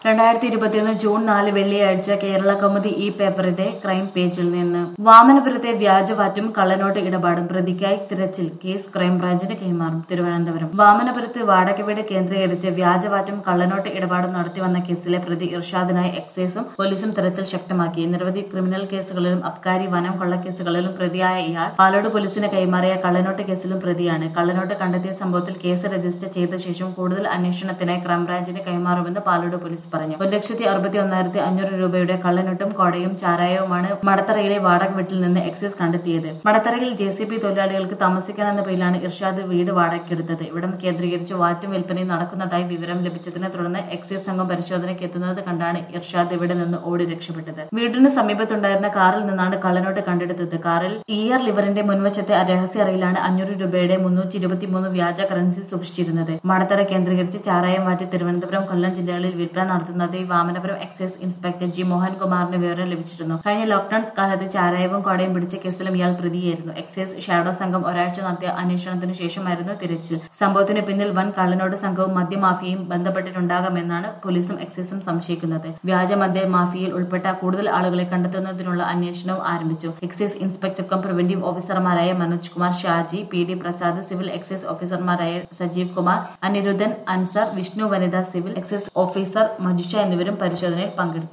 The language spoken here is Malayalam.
രണ്ടായിരത്തി ഇരുപത്തിയൊന്ന് ജൂൺ നാല് വെള്ളിയാഴ്ച കേരള കൗമുദി ഈ പേപ്പറിന്റെ ക്രൈം പേജിൽ നിന്ന് വാമനപുരത്തെ വ്യാജവാറ്റും കള്ളനോട്ട് ഇടപാടും പ്രതിക്കായി തിരച്ചിൽ കേസ് ക്രൈംബ്രാഞ്ചിന് കൈമാറും തിരുവനന്തപുരം വാമനപുരത്ത് വാടക വീട് കേന്ദ്രീകരിച്ച് വ്യാജവാറ്റും കള്ളനോട്ട് ഇടപാടും നടത്തിവന്ന കേസിലെ പ്രതി ഇർഷാദിനായി എക്സൈസും പോലീസും തിരച്ചിൽ ശക്തമാക്കി നിരവധി ക്രിമിനൽ കേസുകളിലും അബ്കാരി വനം കൊള്ളക്കേസുകളിലും പ്രതിയായ ഇയാൾ പാലോട് പോലീസിന് കൈമാറിയ കള്ളനോട്ട് കേസിലും പ്രതിയാണ് കള്ളനോട്ട് കണ്ടെത്തിയ സംഭവത്തിൽ കേസ് രജിസ്റ്റർ ചെയ്ത ശേഷം കൂടുതൽ അന്വേഷണത്തിനായി ക്രൈംബ്രാഞ്ചിന് കൈമാറുമെന്ന് പാലോട് പോലീസ് പറഞ്ഞു ഒരു ലക്ഷത്തി അറുപത്തി ഒന്നായിരത്തി അഞ്ഞൂറ് രൂപയുടെ കള്ളനോട്ടും കോടയും ചാരായവുമാണ് മടത്തറയിലെ വാടക വീട്ടിൽ നിന്ന് എക്സൈസ് കണ്ടെത്തിയത് മടത്തറയിൽ ജെ സി ബി തൊഴിലാളികൾക്ക് താമസിക്കാനെന്ന പേരിലാണ് ഇർഷാദ് വീട് വാടകയ്ക്കെടുത്തത് ഇവിടം കേന്ദ്രീകരിച്ച് വാറ്റും വിൽപ്പനയും നടക്കുന്നതായി വിവരം ലഭിച്ചതിനെ തുടർന്ന് എക്സൈസ് സംഘം പരിശോധനയ്ക്ക് എത്തുന്നത് കണ്ടാണ് ഇർഷാദ് ഇവിടെ നിന്ന് ഓടി രക്ഷപ്പെട്ടത് വീടിന് സമീപത്തുണ്ടായിരുന്ന കാറിൽ നിന്നാണ് കള്ളനോട്ട് കണ്ടെടുത്തത് കാറിൽ ഇയർ ലിവറിന്റെ മുൻവശത്തെ രഹസ്യ അറയിലാണ് അഞ്ഞൂറ് രൂപയുടെ മുന്നൂറ്റി ഇരുപത്തിമൂന്ന് വ്യാജ കറൻസി സൂക്ഷിച്ചിരുന്നത് മടത്തറ കേന്ദ്രീകരിച്ച് ചാരായം മാറ്റി തിരുവനന്തപുരം കൊല്ലം ജില്ലകളിൽ വിൽപ്പന നടത്തുന്നതായി വാമനപുരം എക്സൈസ് ഇൻസ്പെക്ടർ ജി മോഹൻകുമാറിന് വിവരം ലഭിച്ചിരുന്നു കഴിഞ്ഞ ലോക്ഡൌൺ കാലത്ത് ചാരായവും കോടയും പിടിച്ച കേസിലും ഇയാൾ പ്രതിയായിരുന്നു എക്സൈസ് ഷാഡോ സംഘം ഒരാഴ്ച നടത്തിയ അന്വേഷണത്തിനു ശേഷമായിരുന്നു തിരച്ചിൽ സംഭവത്തിന് പിന്നിൽ വൻ കള്ളനോട്ട് സംഘവും മദ്യമാഫിയയും ബന്ധപ്പെട്ടിട്ടുണ്ടാകാമെന്നാണ് പോലീസും എക്സൈസും സംശയിക്കുന്നത് വ്യാജ മദ്യ മാഫിയയിൽ ഉൾപ്പെട്ട കൂടുതൽ ആളുകളെ കണ്ടെത്തുന്നതിനുള്ള അന്വേഷണവും ആരംഭിച്ചു എക്സൈസ് ഇൻസ്പെക്ടർ കം പ്രിവന്റീവ് ഓഫീസർമാരായ Manoj Kumar Shaji P D Prasad civil excise ഓഫീസർമാരായ സജീവ് കുമാർ അനിരുദ്ധൻ അൻസർ വിഷ്ണു വനിത സിവിൽ എക്സൈസ് ഓഫീസർ മജുഷ എന്നിവരും പരിശോധനയിൽ പങ്കെടുത്തു